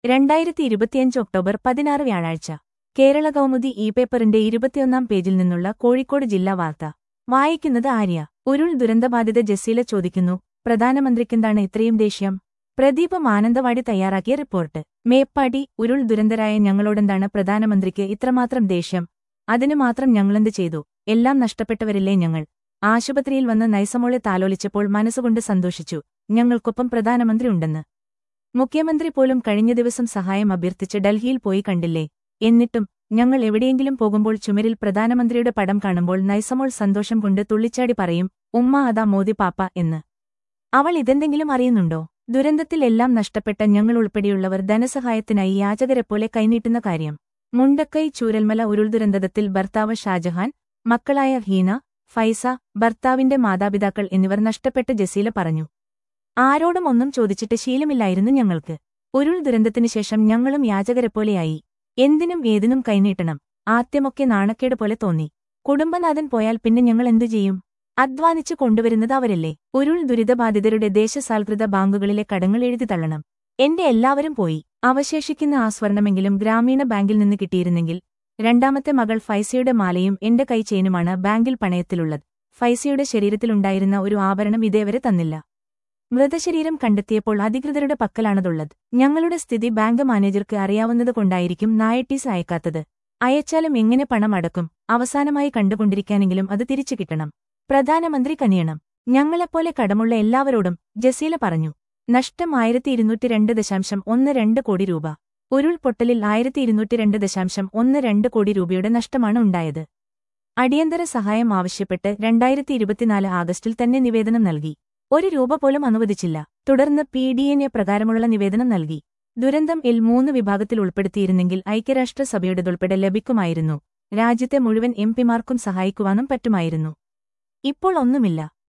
രണ്ടായിരത്തി ഇരുപത്തിയഞ്ച് ഒക്ടോബർ പതിനാറ് വ്യാഴാഴ്ച കേരള കൗമുദി ഇ പേപ്പറിന്റെ ഇരുപത്തിയൊന്നാം പേജിൽ നിന്നുള്ള കോഴിക്കോട് ജില്ലാ വാർത്ത വായിക്കുന്നത് ആര്യ ഉരുൾ ദുരന്തബാധിത ജസീല ചോദിക്കുന്നു പ്രധാനമന്ത്രിക്കെന്താണ് ഇത്രയും ദേഷ്യം പ്രദീപ് മാനന്തവാടി തയ്യാറാക്കിയ റിപ്പോർട്ട് മേപ്പാടി ഉരുൾ ദുരന്തരായ ഞങ്ങളോടെന്താണ് പ്രധാനമന്ത്രിക്ക് ഇത്രമാത്രം ദേഷ്യം അതിനു മാത്രം ഞങ്ങളെന്ത് ചെയ്തു എല്ലാം നഷ്ടപ്പെട്ടവരില്ലേ ഞങ്ങൾ ആശുപത്രിയിൽ വന്ന് നൈസമോളെ താലോലിച്ചപ്പോൾ മനസ്സുകൊണ്ട് സന്തോഷിച്ചു ഞങ്ങൾക്കൊപ്പം പ്രധാനമന്ത്രി ഉണ്ടെന്ന് മുഖ്യമന്ത്രി പോലും കഴിഞ്ഞ ദിവസം സഹായം അഭ്യർത്ഥിച്ച് ഡൽഹിയിൽ പോയി കണ്ടില്ലേ എന്നിട്ടും ഞങ്ങൾ എവിടെയെങ്കിലും പോകുമ്പോൾ ചുമരിൽ പ്രധാനമന്ത്രിയുടെ പടം കാണുമ്പോൾ നൈസമോൾ സന്തോഷം കൊണ്ട് തുള്ളിച്ചാടി പറയും ഉമ്മ അതാ മോദി പാപ്പ എന്ന് അവൾ ഇതെന്തെങ്കിലും അറിയുന്നുണ്ടോ ദുരന്തത്തിൽ എല്ലാം നഷ്ടപ്പെട്ട ഞങ്ങൾ ഉൾപ്പെടെയുള്ളവർ ധനസഹായത്തിനായി യാചകരെപ്പോലെ കൈനീട്ടുന്ന കാര്യം മുണ്ടക്കൈ ചൂരൽമല ഉരുൾദുരന്തത്തിൽ ഭർത്താവ് ഷാജഹാൻ മക്കളായ ഹീന ഫൈസ ഭർത്താവിന്റെ മാതാപിതാക്കൾ എന്നിവർ നഷ്ടപ്പെട്ട ജസീല പറഞ്ഞു ആരോടും ഒന്നും ചോദിച്ചിട്ട് ശീലമില്ലായിരുന്നു ഞങ്ങൾക്ക് ഉരുൾ ദുരന്തത്തിനു ശേഷം ഞങ്ങളും യാചകരെപ്പോലെയായി എന്തിനും ഏതിനും കൈനീട്ടണം ആദ്യമൊക്കെ നാണക്കേട് പോലെ തോന്നി കുടുംബനാഥൻ പോയാൽ പിന്നെ ഞങ്ങൾ എന്തു ചെയ്യും അധ്വാനിച്ചു കൊണ്ടുവരുന്നത് അവരല്ലേ ഉരുൾ ദുരിതബാധിതരുടെ ദേശസാൽകൃത ബാങ്കുകളിലെ കടങ്ങൾ എഴുതി തള്ളണം എന്റെ എല്ലാവരും പോയി അവശേഷിക്കുന്ന ആ സ്വർണമെങ്കിലും ഗ്രാമീണ ബാങ്കിൽ നിന്ന് കിട്ടിയിരുന്നെങ്കിൽ രണ്ടാമത്തെ മകൾ ഫൈസയുടെ മാലയും എന്റെ കൈ ചെയിനുമാണ് ബാങ്കിൽ പണയത്തിലുള്ളത് ഫൈസയുടെ ശരീരത്തിലുണ്ടായിരുന്ന ഒരു ആഭരണം ഇതേവരെ തന്നില്ല മൃതശരീരം കണ്ടെത്തിയപ്പോൾ അധികൃതരുടെ പക്കലാണതുള്ളത് ഞങ്ങളുടെ സ്ഥിതി ബാങ്ക് മാനേജർക്ക് അറിയാവുന്നതുകൊണ്ടായിരിക്കും നായട്ടീസ് അയക്കാത്തത് അയച്ചാലും എങ്ങനെ പണം അടക്കും അവസാനമായി കണ്ടുകൊണ്ടിരിക്കാനെങ്കിലും അത് തിരിച്ചു കിട്ടണം പ്രധാനമന്ത്രി കനിയണം ഞങ്ങളെപ്പോലെ കടമുള്ള എല്ലാവരോടും ജസീല പറഞ്ഞു നഷ്ടം ആയിരത്തി ഇരുന്നൂറ്റി രണ്ട് ദശാംശം ഒന്ന് രണ്ട് കോടി രൂപ ഉരുൾപൊട്ടലിൽ ആയിരത്തി ഇരുന്നൂറ്റി രണ്ട് ദശാംശം ഒന്ന് രണ്ട് കോടി രൂപയുടെ നഷ്ടമാണ് ഉണ്ടായത് അടിയന്തര സഹായം ആവശ്യപ്പെട്ട് രണ്ടായിരത്തി ഇരുപത്തിനാല് ആഗസ്റ്റിൽ തന്നെ നിവേദനം നൽകി ഒരു രൂപ പോലും അനുവദിച്ചില്ല തുടർന്ന് പി ഡി എൻ എ പ്രകാരമുള്ള നിവേദനം നൽകി ദുരന്തം ഇൽ മൂന്ന് വിഭാഗത്തിൽ ഉൾപ്പെടുത്തിയിരുന്നെങ്കിൽ ഐക്യരാഷ്ട്രസഭയുടേതുൾപ്പെടെ ലഭിക്കുമായിരുന്നു രാജ്യത്തെ മുഴുവൻ എം പിമാർക്കും സഹായിക്കുവാനും പറ്റുമായിരുന്നു ഇപ്പോൾ ഒന്നുമില്ല